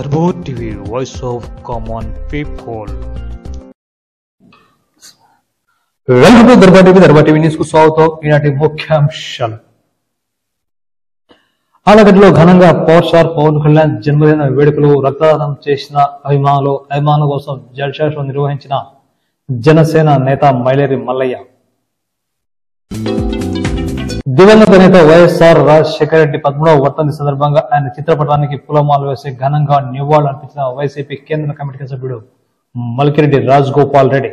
Tabo TV, Voice of Common People. Welcome to Darbar TV Darbar TV news కు స్వాగతం ఈనాటి ముఖ్యాంశాలు ఆలగడ్డలో ఘనంగా పవర్ స్టార్ పవన్ కళ్యాణ్ జన్మదిన వేడుకలు రక్తదానం చేసిన అభిమానులు అభిమానుల కోసం జల్సా షో నిర్వహించిన జనసేన నేత మైలేరి మల్లయ్య దివంగత నేత వైఎస్ఆర్ రాజశేఖర రెడ్డి పద్మూడవ వర్ధంతి సందర్భంగా ఆయన చిత్రపటానికి పూలమాల వేసి ఘనంగా నివాళులు అర్పించిన వైసీపీ కేంద్ర కమిటీ సభ్యుడు మల్కిరెడ్డి రాజ్ గోపాల్ రెడ్డి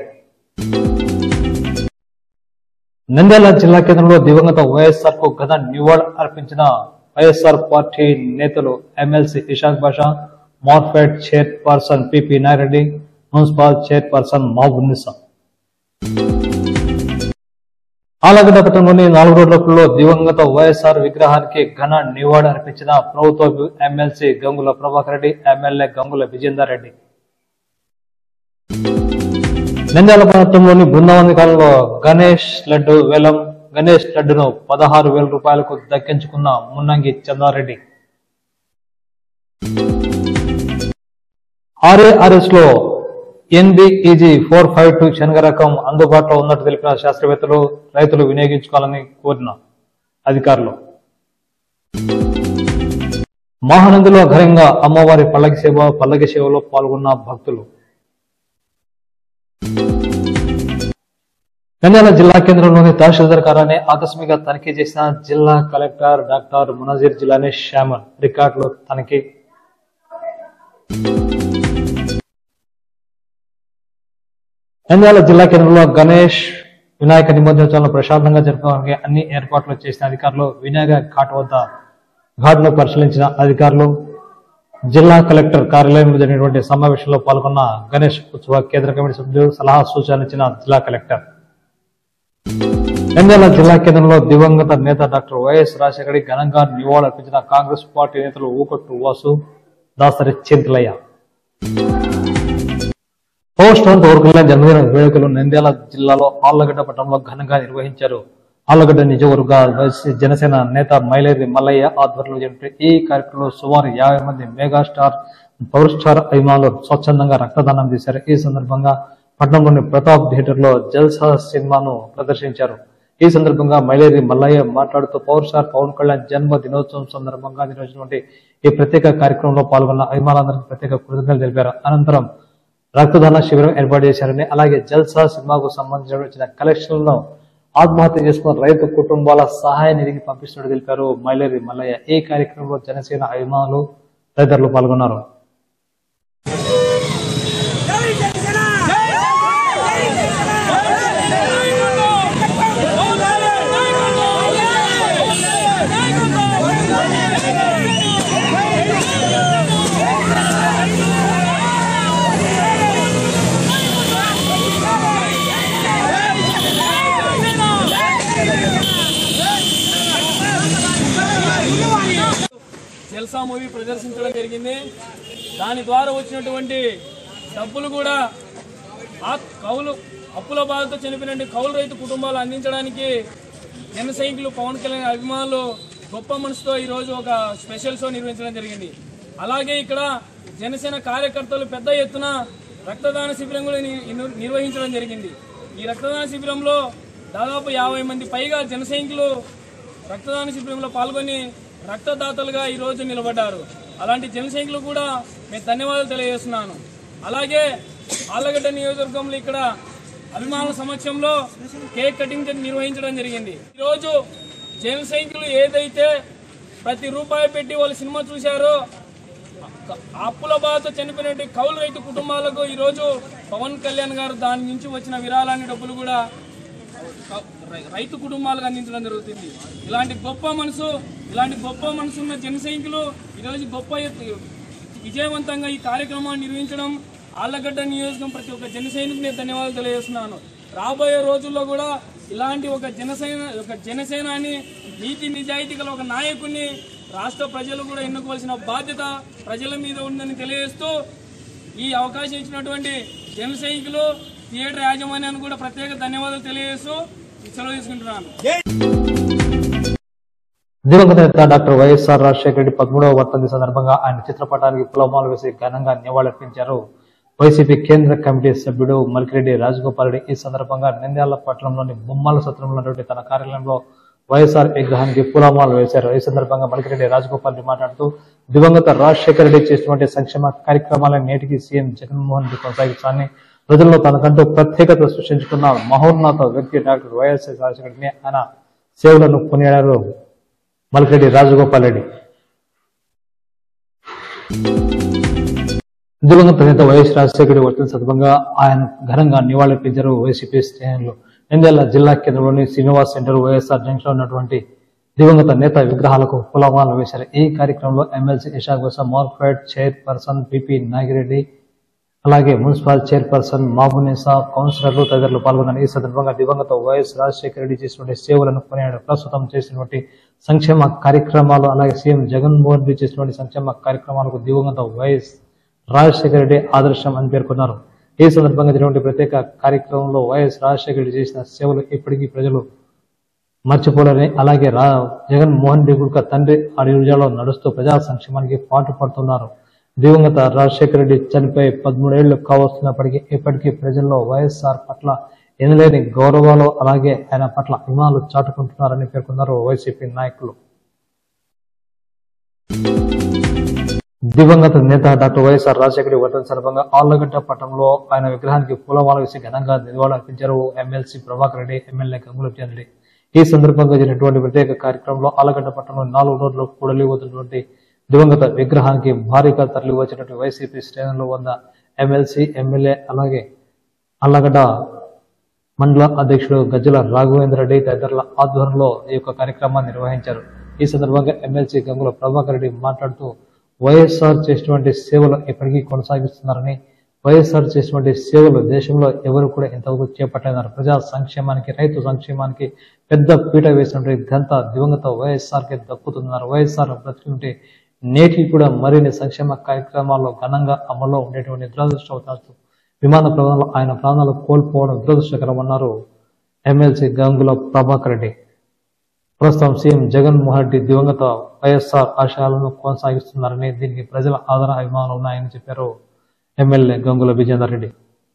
నంద్యాల జిల్లా కేంద్రంలో దివంగత వైఎస్ఆర్ కు ఘన నివాళులు అర్పించిన వైఎస్ఆర్ పార్టీ నేతలు MLC Ishaq Basha market chairperson PP Nayareddy municipal chairperson Mahabub Allagadda పట్టణంలోని నాలుగు రోడ్లలో దివంగత వైఎస్ఆర్ విగ్రహానికి ఘన నివాళి అర్పించిన ప్రభుత్వ ఎమ్మెల్సీ గంగుల ప్రభాకర్ రెడ్డి ఎమ్మెల్యే గంగుల విజేందర్ రెడ్డి నంద్యాల పట్టణంలోని బృందావని కాలంలో గణేష్ లడ్డు వేలం గణేష్ లడ్డును పదహారు వేల రూపాయలకు దక్కించుకున్న మున్నంగి చందారెడ్డి ఆర్ఏఆర్ఎస్ లో ఎన్బిఈజీ ఫోర్ ఫైవ్ టూ శనగ రకం అందుబాటులో ఉన్నట్టు తెలిపిన శాస్త్రవేత్తలు రైతులు వినియోగించుకోవాలని కోరిన అధికారులు మహానందిలో ఘనంగా అమ్మవారి పల్లకి సేవ పల్లకి సేవలో పాల్గొన్న భక్తులు నంద్యాల జిల్లా కేంద్రంలోని తహసీల్దార్ కార్యాలయాన్ని ఆకస్మిక తనిఖీ చేసిన జిల్లా కలెక్టర్ డాక్టర్ మునజీర్ జిల్లాని శ్యామల్ రికార్డులు తనిఖీ నంద్యాల జిల్లా కేంద్రంలో గణేష్ వినాయక నిమజ్జనోత్సవాలను ప్రశాంతంగా జరపడానికి అన్ని ఏర్పాట్లు చేసిన అధికారులు వినాయక ఘాట్ వద్ద ఘాట్ను పరిశీలించిన అధికారులు జిల్లా కలెక్టర్ కార్యాలయంలో జరిగినటువంటి సమావేశంలో పాల్గొన్న గణేష్ ఉత్సవ కేంద్ర కమిటీ సభ్యులు సలహా సూచనలు ఇచ్చిన జిల్లా కలెక్టర్ నంద్యాల జిల్లా కేంద్రంలో దివంగత నేత డాక్టర్ వైఎస్ రాజశేఖరి ఘనంగా నివాళులర్పించిన కాంగ్రెస్ పార్టీ నేతలు ఊకట్టు వాసు దాసరి చింతలయ్య పోస్ట్ పవన్ కళ్యాణ్ జన్మదిన వేడుకలు నంద్యాల జిల్లాలో ఆళ్లగడ్డ పట్టణంలో ఘనంగా నిర్వహించారు ఆళ్లగడ్డ నిజవర్గ వైసీ జనసేన నేత మైలేరి మల్లయ్య ఆధ్వర్యంలో జరిపిన ఈ కార్యక్రమంలో సుమారు యాభై మంది మెగాస్టార్ పవర్ స్టార్ అభిమానులు స్వచ్ఛందంగా రక్తదానం చేశారు ఈ సందర్భంగా పట్టణంలోని ప్రతాప్ థియేటర్ లో జల్సా సినిమాను ప్రదర్శించారు ఈ సందర్భంగా మైలేరి మల్లయ్య మాట్లాడుతూ పవర్ స్టార్ పవన్ కళ్యాణ్ జన్మ దినోత్సవం సందర్భంగా నిర్వహించినటువంటి ఈ ప్రత్యేక కార్యక్రమంలో పాల్గొన్న అభిమానులందరికీ ప్రత్యేక కృతజ్ఞతలు తెలిపారు అనంతరం రక్తదాన శిబిరం ఏర్పాటు చేశారని అలాగే జల్సా సినిమాకు సంబంధించిన వచ్చిన కలెక్షన్లను ఆత్మహత్య చేసుకున్న రైతు కుటుంబాల సహాయ నిధికి పంపిస్తున్నట్టు తెలిపారు మైలేరి మల్లయ్య ఈ కార్యక్రమంలో జనసేన అభిమానులు తదితరులు పాల్గొన్నారు జై జనసేన జై జల్సా మూవీ ప్రదర్శించడం జరిగింది దాని ద్వారా వచ్చినటువంటి డబ్బులు కూడా ఆ కౌలు అప్పుల బాధతో చనిపోయిన కౌలు రైతు కుటుంబాలు అందించడానికి జన సైనికులు పవన్ కళ్యాణ్ అభిమానులు గొప్ప మనసుతో ఈరోజు ఒక స్పెషల్ షో నిర్వహించడం జరిగింది అలాగే ఇక్కడ జనసేన కార్యకర్తలు పెద్ద ఎత్తున రక్తదాన శిబిరం కూడా ని- నిర్వహించడం జరిగింది ఈ రక్తదాన శిబిరంలో దాదాపు యాభై మంది పైగా జన సైనికులు రక్తదాన శిబిరంలో పాల్గొని రక్తదాతలుగా ఈ రోజు నిలబడ్డారు అలాంటి జన సైనికులు కూడా మేము ధన్యవాదాలు తెలియజేస్తున్నాను అలాగే ఆళ్లగడ్డ నియోజకవర్గంలో ఇక్కడ అభిమానుల సమక్షంలో కేక్ కటింగ్ నిర్వహించడం జరిగింది ఈరోజు జన సైనికులు ఏదైతే ప్రతి రూపాయి పెట్టి వాళ్ళు సినిమా చూశారో అప్పుల బాధతో చనిపోయినటువంటి కౌలు రైతు కుటుంబాలకు ఈరోజు పవన్ కళ్యాణ్ గారు దాని నుంచి వచ్చిన విరాళాన్ని డబ్బులు కూడా క- రై- రైతు కుటుంబాలకు అందించడం జరుగుతుంది ఇలాంటి గొప్ప మనసు ఇలాంటి గొప్ప మనసు ఉన్న జన సైనికులు ఈరోజు గొప్ప ఎత్తు- విజయవంతంగా ఈ కార్యక్రమాన్ని నిర్వహించడం ఆళ్లగడ్డ నియోజకం ప్రతి ఒక్క జన సైనికుని ధన్యవాదాలు తెలియజేస్తున్నాను రాబోయే రోజుల్లో కూడా ఇలాంటి ఒక జనసేన ఒక జనసేనాని నీతి నిజాయితీ గల ఒక నాయకుడిని రాష్ట్ర ప్రజలు కూడా ఎన్నుకోవాల్సిన బాధ్యత ప్రజల మీద ఉందని తెలియజేస్తూ ఈ అవకాశం ఇచ్చినటువంటి జన సైనికులు థియేటర్ యాజమాన్యాన్ని కూడా ప్రత్యేక ధన్యవాదాలు తెలియజేస్తూ సెలవు తీసుకుంటున్నాను దివంగత నేత డాక్టర్ వైఎస్ఆర్ రాజశేఖర రెడ్డి పదమూడవ వర్ధంతి సందర్భంగా ఆయన చిత్రపటానికి పూలమాలు వేసి ఘనంగా నివాళులర్పించారు వైసీపీ కేంద్ర కమిటీ సభ్యుడు మలికిరెడ్డి రాజగోపాల్ రెడ్డి ఈ సందర్భంగా నంద్యాల పట్టణంలోని బొమ్మల సత్రంలో ఉన్నటువంటి తన కార్యాలయంలో వైఎస్ఆర్ విగ్రహానికి పూలమాలు వేశారు ఈ సందర్భంగా మలికిరెడ్డి రాజగోపాల్ రెడ్డి మాట్లాడుతూ దివంగత రాజశేఖర రెడ్డి చేసినటువంటి సంక్షేమ కార్యక్రమాలను నేటికి సీఎం జగన్మోహన్ రెడ్డి కొనసాగించాలని ప్రజల్లో తనకంటూ ప్రత్యేకత సృష్టించుకున్న మహోన్నత వ్యక్తి డాక్టర్ వైఎస్ రాజశేఖర రెడ్డిని ఆయన సేవలను కొనియాడారు మలిరెడ్డి రాజగోపాల్ రెడ్డి దివంగత నేత వైఎస్ రాజశేఖర రెడ్డి వచ్చిన సందర్భంగా ఆయన ఘనంగా నివాళులర్పించారు వైసీపీ శ్రేణులు నంద్యాల జిల్లా కేంద్రంలోని శ్రీనివాస్ సెంటర్ వైఎస్ఆర్ జంక్షన్ ఉన్నటువంటి దివంగత నేత విగ్రహాలకు పులమాలు వేశారు ఈ కార్యక్రమంలో MLC Isha Gosa market chairperson PP Nagireddy అలాగే మున్సిపల్ చైర్పర్సన్ మాబునేసా కౌన్సిలర్లు తదితరులు పాల్గొన్నారు ఈ సందర్భంగా దివంగత వైఎస్ రాజశేఖర రెడ్డి చేసినటువంటి సేవలను కొనియాడు ప్రస్తుతం చేసినటువంటి సంక్షేమ కార్యక్రమాలు అలాగే సీఎం జగన్మోహన్ రెడ్డి చేసినటువంటి సంక్షేమ కార్యక్రమాలకు దివంగత వైఎస్ రాజశేఖర రెడ్డి ఆదర్శం అని పేర్కొన్నారు ఈ సందర్భంగా జరిగినటువంటి ప్రత్యేక కార్యక్రమంలో వైఎస్ రాజశేఖర రెడ్డి చేసిన సేవలు ఇప్పటికీ ప్రజలు మర్చిపోలేని అలాగే రా జగన్మోహన్ రెడ్డి కూడా తండ్రి అడుగుజాలో నడుస్తూ ప్రజా సంక్షేమానికి పాటుపడుతున్నారు దివంగత రాజశేఖర రెడ్డి చనిపోయి పదమూడేళ్లు కావస్తున్నప్పటికీ ఇప్పటికీ ప్రజల్లో వైఎస్ఆర్ పట్ల ఎనలేని గౌరవాలు అలాగే ఆయన పట్ల అభిమానులు చాటుకుంటున్నారని పేర్కొన్నారు వైసీపీ నాయకులు దివంగత నేత డాక్టర్ వైఎస్ఆర్ రాజశేఖర రెడ్డి వర్ధంతి సందర్భంగా ఆళ్లగడ్డ పట్టణంలో ఆయన విగ్రహానికి పూలమాల వేసి ఘనంగా నివాళులు అర్పించారు ఎమ్మెల్సీ ప్రభాకర్ రెడ్డి ఎమ్మెల్యే గంగుల రెడ్డి ఈ సందర్భంగా జరిగినటువంటి ప్రత్యేక కార్యక్రమంలో ఆలగడ్డ పట్టణంలో నాలుగు రోజులు కూడలి వదిలినటువంటి దివంగత విగ్రహానికి భారీగా తరలి వచ్చినటువంటి వైసీపీ శ్రేణులు వద్ద ఎమ్మెల్సీ ఎమ్మెల్యే అలాగే అల్లగడ్డ మండల అధ్యక్షుడు గజ్జల రాఘవేంద్ర రెడ్డి తదితరుల ఆధ్వర్యంలో ఈ యొక్క కార్యక్రమాన్ని నిర్వహించారు ఈ సందర్భంగా ఎమ్మెల్సీ గంగుల ప్రభాకర్ రెడ్డి మాట్లాడుతూ వైఎస్ఆర్ చేసినటువంటి సేవలు ఇప్పటికీ కొనసాగిస్తున్నారని వైఎస్ఆర్ చేసినటువంటి సేవలు దేశంలో ఎవరు కూడా ఇంతవరకు చేపట్టలేన్నారు ప్రజా సంక్షేమానికి రైతు సంక్షేమానికి పెద్ద పీట వేసినటువంటి ఘనత దివంగత వైఎస్ఆర్ కి దక్కుతున్నారు వైఎస్ఆర్ బ్రతికుంటే నేటికి కూడా మరిన్ని సంక్షేమ కార్యక్రమాల్లో ఘనంగా అమల్లో ఉండేటువంటి దురదృష్టవశాత్తు విమాన ప్రమాదంలో ఆయన ప్రాణాలు కోల్పోవడం దురదృష్టకరమన్నారు ఎమ్మెల్సీ గంగుల ప్రభాకర్ రెడ్డి ప్రస్తుతం సీఎం జగన్మోహన్ రెడ్డి దివంగత వైఎస్ఆర్ ఆశయాలను కొనసాగిస్తున్నారని దీనికి ప్రజల ఆదరణ అభిమానులు ఉన్నాయని చెప్పారు ఎమ్మెల్యే గంగుల విజేందర్ రెడ్డి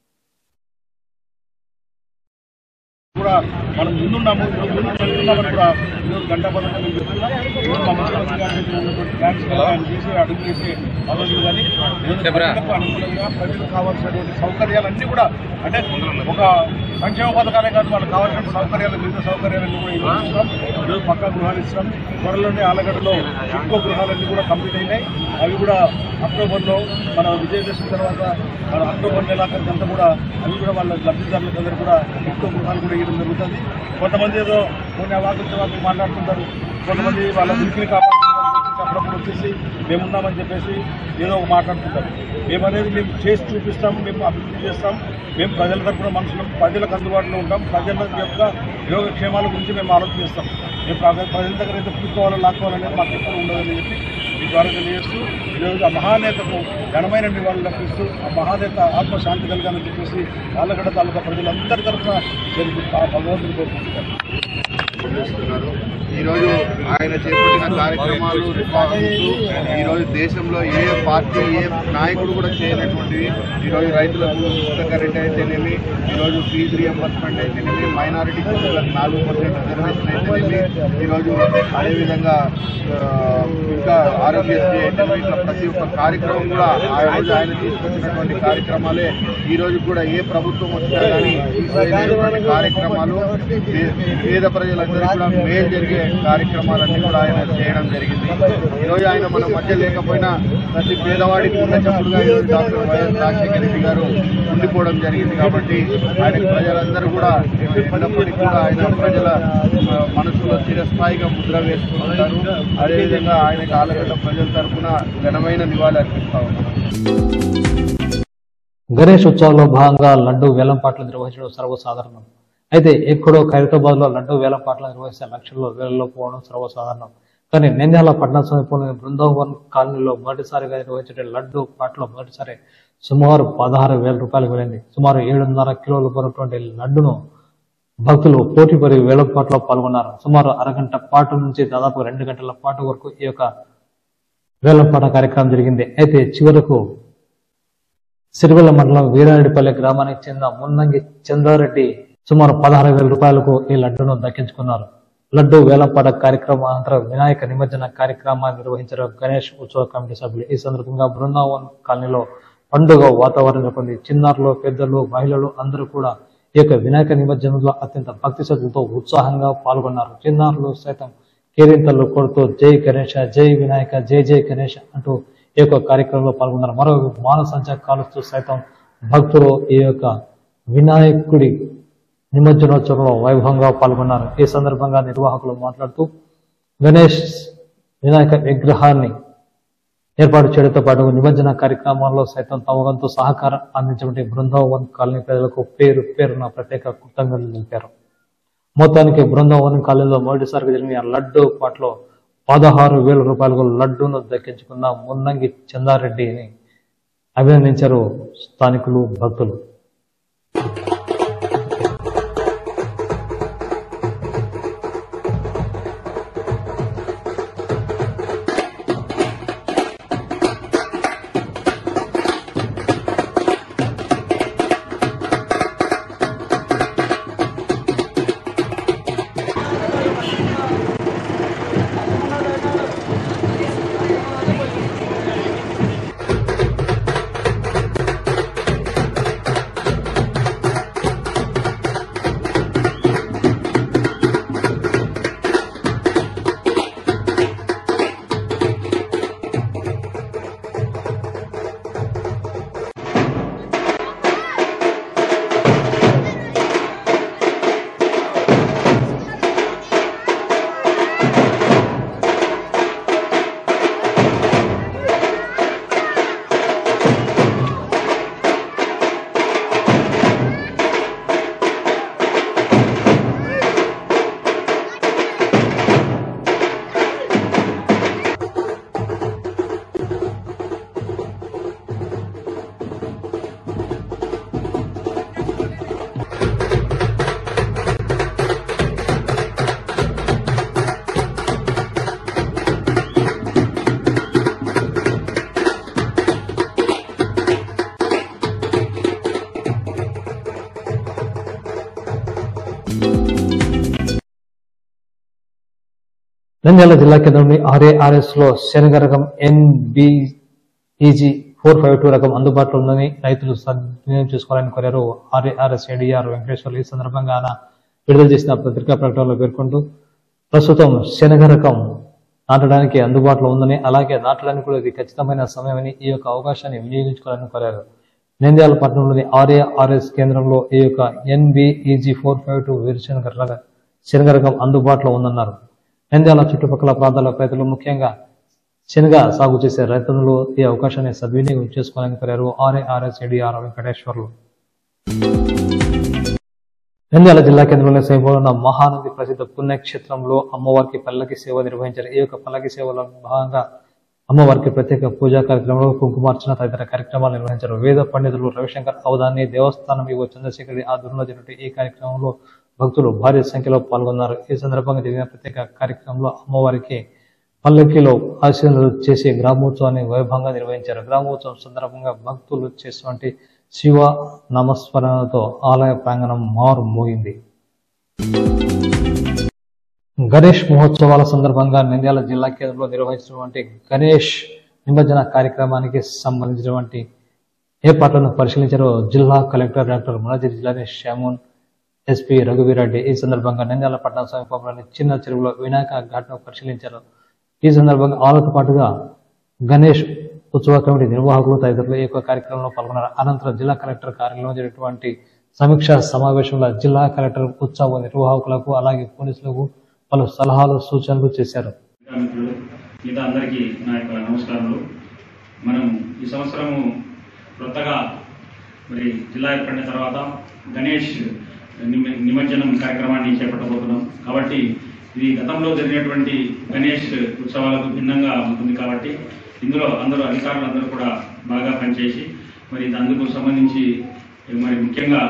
కూడా మనం ముందున్నాము ఇప్పుడు ముందు వెళ్తున్నామని కూడా ఈరోజు గంట పథకం నేను చెప్తున్నా ఈరోజు మా ముఖ్యమంత్రి గారి దగ్గర ఉన్నటువంటి ప్లాన్స్ కూడా ఆయన చేసి అడుగు చేసి ఆలోచన కానీ ఈరోజు ప్రజలకు అనుకూలంగా ప్రజలకు కావాల్సినటువంటి సౌకర్యాలన్నీ కూడా అంటే ఒక సంక్షేమ పథకాలే కాదు వాళ్ళకి కావాల్సిన సౌకర్యాలు మిగతా సౌకర్యాలన్నీ కూడా ఈరోజు ఇస్తున్నాం ఈరోజు పక్కా గృహాలు ఇస్తున్నాం త్వరలోనే ఆలగడ్డలో ఇంకో గృహాలన్నీ కూడా కంప్లీట్ అయినాయి అవి కూడా అక్టోబర్లో మన విజయదశమి తర్వాత మన అక్టోబర్ నెలాఖరికంతా కూడా అవి కూడా వాళ్ళ లబ్ధిదారులకు అందరూ కూడా ఇంకో గృహాలు కూడా ఇవ్వడం జరుగుతుంది కొంతమంది ఏదో కొన్ని అవాకులు వాకులు మాట్లాడుతుంటారు కొంతమంది వాళ్ళ ఉనికిని కాపాడుతున్నారు అప్పుడప్పుడు వచ్చేసి మేమున్నామని చెప్పేసి ఏదో ఒక మాట్లాడుతుంటారు మేము అనేది మేము చేసి చూపిస్తాం మేము అభివృద్ధి చేస్తాం మేము ప్రజల తరపున మనుషులం ప్రజలకు అందుబాటులో ఉంటాం ప్రజల యొక్క యోగక్షేమాల గురించి మేము ఆలోచిస్తాం మేము ప్రజ- ప్రజల దగ్గర అయితే కూర్చోవాలో లాక్కోవాలనేది మాకు ఎప్పుడు ఉండదని చెప్పి ఈ ద్వారా తెలియజేస్తూ ఈరోజు ఆ మహానేతకు ఘనమైన నివాళులు అర్పిస్తూ ఆ మహానేత ఆత్మశాంతి కలగాలని చెప్పేసి ఆలగడ్డ తాలూకా ప్రజలందరి తరఫున నేను ఆ భగవంతుని కోరుకుంటున్నాను చేస్తున్నారు ఈరోజు ఆయన చేపట్టిన కార్యక్రమాలు రిఫార్మ్స్ ఈరోజు దేశంలో ఏ పార్టీ ఏ నాయకుడు కూడా చేయనటువంటివి ఈరోజు రైతులకు ఉచిత కరెంట్ అయితేనేమి ఈరోజు ఫీజు రియంబర్స్మెంట్ అయితేనేమి మైనారిటీ సోదరులకు నాలుగు పర్సెంట్ రిజర్వేషన్ అయితేనేమి ఈరోజు అదేవిధంగా ఆ, ఇంకా ఆరోగ్యశ్రీ అయితేనేమి ఇట్లా ప్రతి ఒక్క కార్యక్రమం కూడా ఆ రోజు ఆయన తీసుకొచ్చినటువంటి కార్యక్రమాలే ఈ రోజు కూడా ఏ ప్రభుత్వం వచ్చినా కానీ తీసుకెళ్ళినటువంటి కార్యక్రమాలు పే- పేద ప్రజలందరికీ కూడా మేలు జరిగే కార్యక్రమాలన్నీ కూడా ఆయన చేయడం జరిగింది ఈ రోజు ఆయన మన మధ్య లేకపోయినా ప్రతి పేదవాడికి ఉన్న చెప్పుడుగా ఈరోజు డాక్టర్ వైఎస్ రాజశేఖర రెడ్డి గారు ఉండిపోవడం జరిగింది కాబట్టి ఆయన ప్రజలందరూ కూడా ఎన్నప్పటికీ కూడా ఆయన ప్రజల ఆ, మనసులో చిరస్థాయిగా ముద్ర వేసుకుంటారు అదేవిధంగా ఆయనకు ఆలగడ్డ ప్రజల తరఫున ఘనమైన నివాళి అర్పిస్తా ఉన్నాం గణేష్ ఉత్సవంలో భాగంగా లడ్డు వేలం పాటలు నిర్వహించడం సర్వసాధారణం అయితే ఎక్కడో ఖైరతాబాద్ లో లడ్డు వేలం పాటలు నిర్వహిస్తే లక్షల్లో వేలలో పోవడం సర్వసాధారణం కానీ నంద్యాల పట్టణ సమీపంలోని బృందావన్ కాలనీలో మొదటిసారిగా నిర్వహించే లడ్డు పాటలో మొదటిసారి సుమారు పదహారు వేల రూపాయలకు వెళ్ళింది సుమారు ఏడున్నర కిలోలు బరువుటువంటి లడ్డును భక్తులు పోటీ పడి వేలంపాట్లో పాల్గొన్నారు సుమారు అరగంట పాటు నుంచి దాదాపు రెండు గంటల పాటు వరకు ఈ యొక్క వేలంపాట కార్యక్రమం జరిగింది అయితే చివరకు సిరివెల్ల మండలం వీరారెడ్డిపల్లి గ్రామానికి చెందిన మున్నంగి చంద్రారెడ్డి సుమారు పదహారు వేల రూపాయలకు ఈ లడ్డును దక్కించుకున్నారు లడ్డు వేలంపాట కార్యక్రమం అనంతరం వినాయక నిమజ్జన కార్యక్రమాన్ని నిర్వహించారు గణేష్ ఉత్సవ కమిటీ సభ్యులు ఈ సందర్భంగా బృందావన్ కాలనీలో పండుగ వాతావరణం నెలకొంది చిన్నారులు పెద్దలు మహిళలు అందరూ కూడా ఈ యొక్క వినాయక నిమజ్జనంలో అత్యంత భక్తి శ్రద్ధలతో ఉత్సాహంగా పాల్గొన్నారు చిన్నారులు సైతం కేరింతలు కొడుతూ జై గణేష జై వినాయక జై జై గణేష అంటూ ఈ యొక్క కార్యక్రమంలో పాల్గొన్నారు మరో మానసంచ కాలుస్తూ సైతం భక్తులు ఈ యొక్క వినాయకుడి నిమజ్జనోత్సవంలో వైభవంగా పాల్గొన్నారు ఈ సందర్భంగా నిర్వాహకులు మాట్లాడుతూ గణేష్ వినాయక విగ్రహాన్ని ఏర్పాటు చేయడంతో పాటు నిమజ్జన కార్యక్రమాల్లో సైతం తమ వంతు సహకారం అందించబడి బృందావన్ కాలనీ ప్రజలకు పేరు పేరున ప్రత్యేక కృతజ్ఞతలు తెలిపారు మొత్తానికి బృందావన్ కాలనీలో మొదటిసారిగా జరిగిన లడ్డు పాటలో పదహారు వేల రూపాయలకు లడ్డూను దక్కించుకున్న మున్నంగి చందారెడ్డిని అభినందించారు స్థానికులు భక్తులు నంద్యాల జిల్లా కేంద్రంలోని ఆర్ఏఆర్ఎస్ లో శనగరకం ఎన్బిఈజీ ఫోర్ ఫైవ్ టూ రకం అందుబాటులో ఉందని రైతులు సద్వినియోగం చేసుకోవాలని కోరారు ఆర్ఏఆర్ఎస్ ఏడీఆర్ వెంకటేశ్వర్లు ఈ సందర్భంగా ఆయన విడుదల చేసిన పత్రికా ప్రకటనలో పేర్కొంటూ ప్రస్తుతం శనగ రకం నాటడానికి అందుబాటులో ఉందని అలాగే నాటడానికి కూడా ఇది ఖచ్చితమైన సమయమని ఈ యొక్క అవకాశాన్ని వినియోగించుకోవాలని కోరారు నంద్యాల పట్టణంలోని ఆర్ఏఆర్ఎస్ కేంద్రంలో ఈ యొక్క ఎన్బిఈజీ ఫోర్ ఫైవ్ టూ వేరుశనగ రక శనగ రకం అందుబాటులో ఉందన్నారు నంద్యాల చుట్టుపక్కల ప్రాంతాల రైతులు ముఖ్యంగా శనగ సాగు చేసే రైతులు ఈ అవకాశాన్ని సద్వినియోగం చేసుకోవాలని కోరారు ఆర్ఏఆర్ఎస్ ఏడీఆర్ వెంకటేశ్వర్లు నంద్యాల జిల్లా కేంద్రంలో సేవలో ఉన్న మహానది ప్రసిద్ధ పుణ్యక్షేత్రంలో అమ్మవారికి పల్లకి సేవ నిర్వహించారు ఈ యొక్క పల్లకి సేవలో భాగంగా అమ్మవారికి ప్రత్యేక పూజా కార్యక్రమంలో కుంకుమార్చన తదితర కార్యక్రమాలు నిర్వహించారు వేద పండితులు రవిశంకర్ అవధాని దేవస్థానం ఇవ్వ చంద్రశేఖరి ఆధ్వర్యంలో జరిగిన ఈ కార్యక్రమంలో భక్తులు భారీ సంఖ్యలో పాల్గొన్నారు ఈ సందర్భంగా జరిగిన ప్రత్యేక కార్యక్రమంలో అమ్మవారికి పల్లకిలో ఆశీర్వాదాలు చేసి గ్రామోత్సవాన్ని వైభవంగా నిర్వహించారు గ్రామోత్సవం సందర్భంగా భక్తులు చేసినటువంటి శివ నామస్మరణతో ఆలయ ప్రాంగణం మారు మోగింది గణేష్ మహోత్సవాల సందర్భంగా నంద్యాల జిల్లా కేంద్రంలో నిర్వహించినటువంటి గణేష్ నిమజ్జన కార్యక్రమానికి సంబంధించినటువంటి ఏర్పాట్లను పరిశీలించారు జిల్లా కలెక్టర్ డాక్టర్ మునజిరి జిల్లాని శ్యామోన్ ఎస్పీ రఘువీరెడ్డి ఈ సందర్భంగా నంద్యాల పట్టణ సమీపంలోని చిన్న చెరువులో వినాయక ఘాట్ను పరిశీలించారు ఈ సందర్భంగా ఆలతో పాటుగా గణేష్ ఉత్సవ కమిటీ నిర్వాహకులు తదితరులు ఈ యొక్క కార్యక్రమంలో పాల్గొన్నారు అనంతరం జిల్లా కలెక్టర్ కార్యాలయంలో జరిగినటువంటి సమీక్షా సమావేశంలో జిల్లా కలెక్టర్ ఉత్సవ నిర్వాహకులకు అలాగే పోలీసులకు పలు సలహాలు సూచనలు చేశారు మిత్రులు మిగతా అందరికీ నా యొక్క నమస్కారములు మనం ఈ సంవత్సరము కొత్తగా మరి జిల్లా ఏర్పడిన తర్వాత గణేష్ నిమ- నిమజ్జనం కార్యక్రమాన్ని చేపట్టబోతున్నాం కాబట్టి ఇది గతంలో జరిగినటువంటి గణేష్ ఉత్సవాలకు భిన్నంగా ఉంటుంది కాబట్టి ఇందులో అందరూ అధికారులు అందరూ కూడా బాగా పనిచేసి మరి అందుకు సంబంధించి మరి ముఖ్యంగా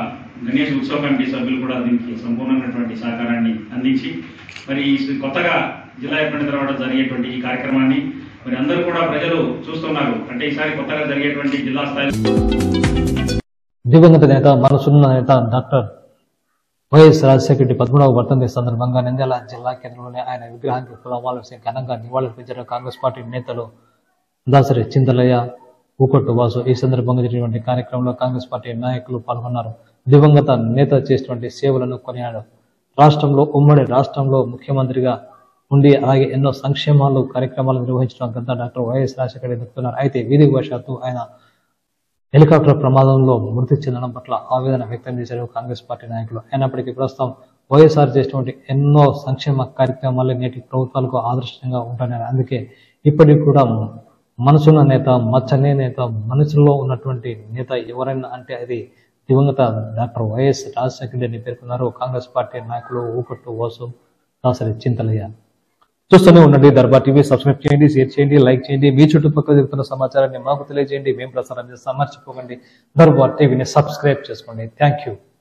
గణేష్ ఉత్సవ కమిటీ సభ్యులు కూడా దీనికి సంపూర్ణమైనటువంటి సహకారాన్ని అందించి మరి ఈ కొత్తగా జిల్లా ఏర్పడిన తర్వాత జరిగేటువంటి ఈ కార్యక్రమాన్ని మరి అందరూ కూడా ప్రజలు చూస్తున్నారు అంటే ఈసారి కొత్తగా జరిగేటువంటి జిల్లా స్థాయి దివంగత నేత మనసున్న నేత డాక్టర్ వైఎస్ రాజశేఖర రెడ్డి పదమూడవ వర్ధంతి సందర్భంగా నంద్యాల జిల్లా కేంద్రంలోని ఆయన విగ్రహానికి పూలమాల వేసి ఘనంగా నివాళులర్పించిన కాంగ్రెస్ పార్టీ నేతలు దాసరి చింతలయ్య ఊకొట్టు వాసు ఈ సందర్భంగా జరిగినటువంటి కార్యక్రమంలో కాంగ్రెస్ పార్టీ నాయకులు పాల్గొన్నారు దివంగత నేత చేసినటువంటి సేవలను కొనియాడు రాష్ట్రంలో ఉమ్మడి రాష్ట్రంలో ముఖ్యమంత్రిగా ఉండి అలాగే ఎన్నో సంక్షేమాలు కార్యక్రమాలు నిర్వహించడం గత డాక్టర్ వైఎస్ రాజశేఖర రెడ్డి చెప్తున్నారు అయితే వీధి వశాత్తు ఆయన హెలికాప్టర్ ప్రమాదంలో మృతి చెందడం పట్ల ఆవేదన వ్యక్తం చేశారు కాంగ్రెస్ పార్టీ నాయకులు అయినప్పటికీ ప్రస్తుతం వైఎస్ఆర్ చేసినటువంటి ఎన్నో సంక్షేమ కార్యక్రమాలు నేటి ప్రభుత్వాలకు ఆదర్శంగా ఉంటున్నారు అందుకే ఇప్పటికి కూడా మనసున్న నేత మచ్చనే నేత మనసులో ఉన్నటువంటి నేత ఎవరైనా అంటే అది దివంగత డాక్టర్ వైఎస్ రాజశేఖర రెడ్డి అని పేర్కొన్నారు కాంగ్రెస్ పార్టీ నాయకులు ఊపట్టు ఓసు దాసరి చింతలయ్య చూస్తూనే ఉండండి దర్బార్ టీవీ సబ్స్క్రైబ్ చేయండి షేర్ చేయండి లైక్ చేయండి మీ చుట్టుపక్కల జరుగుతున్న సమాచారాన్ని మాకు తెలియజేయండి మేము ప్రసారం చేస్తాం మర్చిపోకండి దర్బార్ టీవీని సబ్స్క్రైబ్ చేసుకోండి థ్యాంక్ యూ